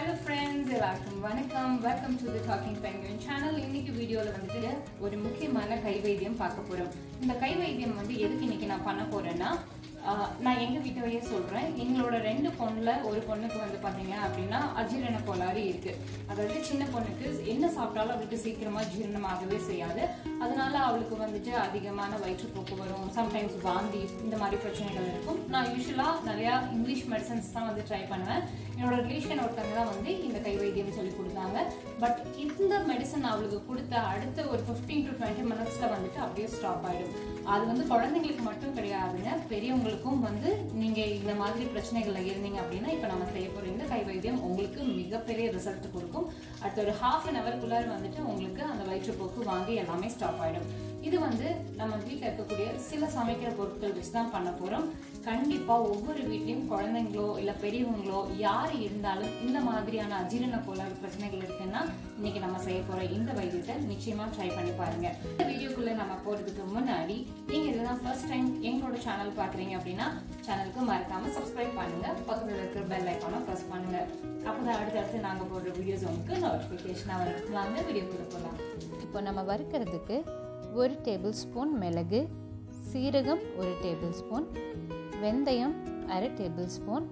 hello friends எல்லாருக்கும் வணக்கம் welcome to the talking penguin channel இன்னைக்கு வீடியோவில் வந்துட்டு ஒரு முக்கியமான கைவைத்தியம் பார்க்க போகிறோம் இந்த கைவைத்தியம் வந்து எதுக்கு இன்னைக்கு நான் பண்ண போறேன்னா ஆஹ், நான் எங்கள் வீட்டையே சொல்கிறேன் எங்களோட ரெண்டு பொண்ணில் ஒரு பொண்ணுக்கு வந்து பார்த்தீங்க அப்படின்னா அஜீரண கோளாறு இருக்குது அதாவது சின்ன பொண்ணுக்கு என்ன சாப்பிட்டாலும் அவளுக்கு சீக்கிரமாக ஜீரணமாகவே செய்யாது அதனால அவளுக்கு வந்துட்டு அதிகமான வயிற்றுப்போக்கு வரும் சம்டைம்ஸ் வாந்தி இந்த மாதிரி பிரச்சனைகள் இருக்கும் நான் யூஸ்வலாக நிறையா இங்கிலீஷ் மெடிசன்ஸ் தான் வந்து ட்ரை பண்ணுவேன் என்னோட ரிலேஷன் ஒருத்தவங்க தான் வந்து இந்த கை வைத்தியம் சொல்லி கொடுத்தாங்க பட் இந்த மெடிசன் அவளுக்கு கொடுத்த அடுத்த ஒரு ஃபிஃப்டீன் டு டுவெண்ட்டி மினிட்ஸ்ல வந்துட்டு அப்படியே ஸ்டாப் ஆயிடும் அது வந்து குழந்தைங்களுக்கு மட்டும் கிடையாதுங்க பெரியவங்களுக்கும் வந்து நீங்க இந்த மாதிரி பிரச்சனைகள்ல இருந்தீங்க அப்படின்னா இப்போ நம்ம செய்ய போற இந்த கை வைத்தியம் உங்களுக்கு மிகப்பெரிய ரிசல்ட் கொடுக்கும் அடுத்த ஒரு ஹாஃப் அன் ஹவர்க்குள்ளார வந்துட்டு உங்களுக்கு அந்த வயிற்றுப்போக்கு வாங்கி எல்லாமே ஸ்டாப் ஆயிடும் இது வந்து நம்ம வீட்டில் இருக்கக்கூடிய சில சமைக்கிற பொருட்கள் வச்சு தான் பண்ண போறோம் கண்டிப்பா ஒவ்வொரு வீட்லயும் குழந்தைங்களோ இல்ல பெரியவங்களோ யார் இருந்தாலும் இந்த மாதிரியான அஜீரண கோளாறு பிரச்சனைகள் இருக்குன்னா இன்னைக்கு நம்ம செய்ய போற இந்த வைத்தியத்தை நிச்சயமா ட்ரை பண்ணி பாருங்க இந்த வீடியோக்குள்ள நம்ம போறதுக்கு முன்னாடி நீங்க இதுதான் ஃபர்ஸ்ட் டைம் எங்களோட சேனல் பாக்குறீங்க அப்படின்னா சேனலுக்கு மறக்காம சப்ஸ்கிரைப் பண்ணுங்க பக்கத்துல இருக்கிற பெல் ஐக்கானை ப்ரெஸ் பண்ணுங்க அப்பதான் அடுத்தடுத்து நாங்க போடுற வீடியோஸ் உங்களுக்கு நோட்டிபிகேஷனா வரும் வாங்க வீடியோக்குள்ள போலாம் இப்போ நம்ம வறுக்கிறதுக்கு ஒரு டேபிள் ஸ்பூன் மிளகு சீரகம் ஒரு டேபிள் ஸ்பூன் வெந்தயம் அரை டேபிள் ஸ்பூன்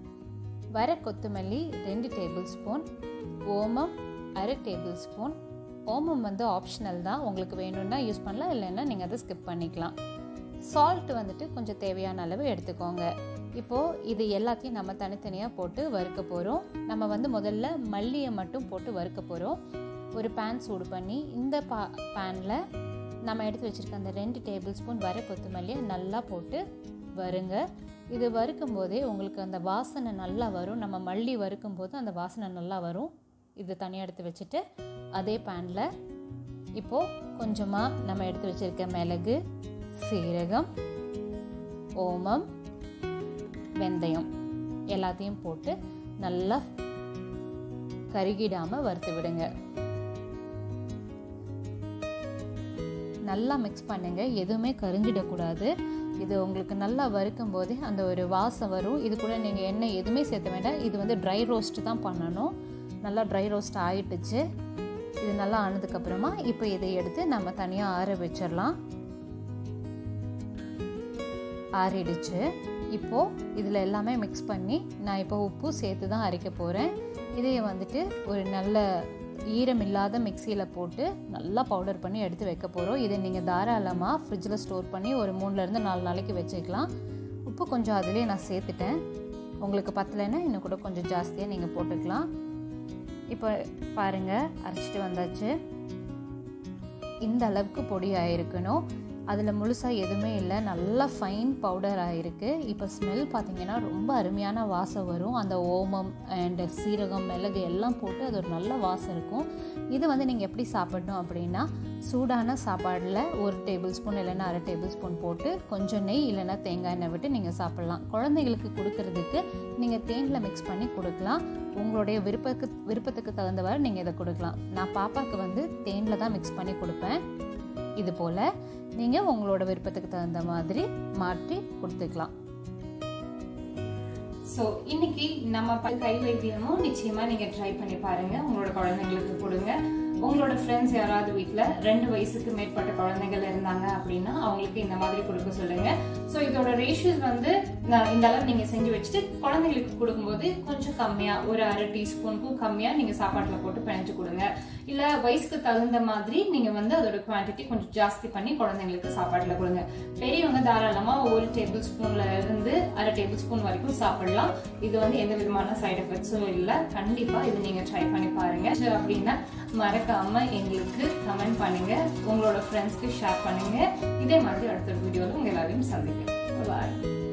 வர கொத்தமல்லி ரெண்டு டேபிள் ஸ்பூன் ஓமம் அரை டேபிள் ஸ்பூன் ஓமம் வந்து ஆப்ஷனல் தான் உங்களுக்கு வேணும்னா யூஸ் பண்ணலாம் இல்லைன்னா நீங்கள் அதை ஸ்கிப் பண்ணிக்கலாம் சால்ட் வந்துட்டு கொஞ்சம் தேவையான அளவு எடுத்துக்கோங்க இப்போது இது எல்லாத்தையும் நம்ம தனித்தனியாக போட்டு வறுக்க போகிறோம் நம்ம வந்து முதல்ல மல்லியை மட்டும் போட்டு வறுக்க போகிறோம் ஒரு பேன் சூடு பண்ணி இந்த பா பேனில் நம்ம எடுத்து வச்சுருக்க அந்த ரெண்டு டேபிள் ஸ்பூன் வர கொத்தமல்லியை நல்லா போட்டு வருங்க இது வறுக்கும் போதே உங்களுக்கு அந்த வாசனை நல்லா வரும் நம்ம மல்லி வறுக்கும் போது அந்த வாசனை நல்லா வரும் இது தனியாக எடுத்து வச்சுட்டு அதே பேனில் இப்போது கொஞ்சமாக நம்ம எடுத்து வச்சுருக்க மிளகு சீரகம் ஓமம் வெந்தயம் எல்லாத்தையும் போட்டு நல்லா கருகிடாமல் வறுத்து விடுங்க நல்லா மிக்ஸ் பண்ணுங்க எதுவுமே கரிஞ்சிடக்கூடாது இது உங்களுக்கு நல்லா வறுக்கும் போதே அந்த ஒரு வாசம் வரும் இது கூட நீங்கள் எண்ணெய் எதுவுமே சேர்த்த வேண்டாம் இது வந்து ட்ரை ரோஸ்ட் தான் பண்ணணும் நல்லா ட்ரை ரோஸ்ட் ஆயிட்டுச்சு இது நல்லா ஆனதுக்கப்புறமா இப்போ இதை எடுத்து நம்ம தனியாக ஆற வச்சிடலாம் ஆறிடுச்சு இப்போது இதில் எல்லாமே மிக்ஸ் பண்ணி நான் இப்போ உப்பு சேர்த்து தான் அரைக்க போகிறேன் இதையை வந்துட்டு ஒரு நல்ல ஈரம் இல்லாத மிக்சியில் போட்டு நல்லா பவுடர் பண்ணி எடுத்து வைக்க போகிறோம் இதை நீங்கள் தாராளமாக ஃப்ரிட்ஜில் ஸ்டோர் பண்ணி ஒரு மூணுலேருந்து நாலு நாளைக்கு வச்சுக்கலாம் உப்பு கொஞ்சம் அதிலே நான் சேர்த்துட்டேன் உங்களுக்கு பத்தலைன்னா இன்னும் கூட கொஞ்சம் ஜாஸ்தியாக நீங்கள் போட்டுக்கலாம் இப்போ பாருங்கள் அரைச்சிட்டு வந்தாச்சு இந்த அளவுக்கு பொடி ஆயிருக்கணும் அதில் முழுசாக எதுவுமே இல்லை நல்லா ஃபைன் பவுடர் ஆகிருக்கு இப்போ ஸ்மெல் பார்த்தீங்கன்னா ரொம்ப அருமையான வாசம் வரும் அந்த ஓமம் அண்ட் சீரகம் மிளகு எல்லாம் போட்டு அது ஒரு நல்ல வாசம் இருக்கும் இது வந்து நீங்கள் எப்படி சாப்பிடணும் அப்படின்னா சூடான சாப்பாடில் ஒரு டேபிள் ஸ்பூன் இல்லைன்னா அரை டேபிள் ஸ்பூன் போட்டு கொஞ்சம் நெய் இல்லைன்னா தேங்காய் எண்ணெய் விட்டு நீங்கள் சாப்பிட்லாம் குழந்தைங்களுக்கு கொடுக்கறதுக்கு நீங்கள் தேனில் மிக்ஸ் பண்ணி கொடுக்கலாம் உங்களுடைய விருப்பத்துக்கு விருப்பத்துக்கு தகுந்தவாறு நீங்கள் இதை கொடுக்கலாம் நான் பாப்பாவுக்கு வந்து தேனில் தான் மிக்ஸ் பண்ணி கொடுப்பேன் இது போல் நீங்கள் உங்களோட விருப்பத்துக்கு தகுந்த மாதிரி மாற்றி கொடுத்துக்கலாம் ஸோ இன்னைக்கு நம்ம ப- கை வைத்தியமும் நிச்சயமா நீங்க ட்ரை பண்ணி பாருங்க உங்களோட குழந்தைங்களுக்கு கொடுங்க உங்களோட ஃப்ரெண்ட்ஸ் யாராவது வீட்டில் ரெண்டு வயசுக்கு மேற்பட்ட குழந்தைகள் இருந்தாங்க அப்படின்னா அவங்களுக்கு இந்த மாதிரி கொடுக்க சொல்லுங்க ஸோ இதோட ரேஷியோஸ் வந்து நான் இந்த அளவு நீங்க செஞ்சு வச்சுட்டு குழந்தைங்களுக்கு கொடுக்கும்போது கொஞ்சம் கம்மியா ஒரு அரை டீஸ்பூனுக்கும் கம்மியா நீங்க சாப்பாட்டுல போட்டு பிணைஞ்சு கொடுங்க இல்ல வயசுக்கு தகுந்த மாதிரி நீங்க வந்து அதோட குவான்டிட்டி கொஞ்சம் ஜாஸ்தி பண்ணி குழந்தைங்களுக்கு சாப்பாட்டுல கொடுங்க பெரியவங்க தாராளமா ஒரு டேபிள் ஸ்பூன்ல இருந்து அரை டேபிள் ஸ்பூன் வரைக்கும் சாப்பிடலாம் இது வந்து எந்த விதமான சைடு எஃபெக்ட்ஸும் இல்லை கண்டிப்பா இது நீங்க ட்ரை பண்ணி பாருங்க So, அப்படின்னா மறக்காம எங்களுக்கு கமெண்ட் பண்ணுங்க உங்களோட ஃப்ரெண்ட்ஸ்க்கு ஷேர் பண்ணுங்க இதே மாதிரி அடுத்த வீடியோவில் உங்க எல்லாரையும் சந்திக்கிறேன் பாய்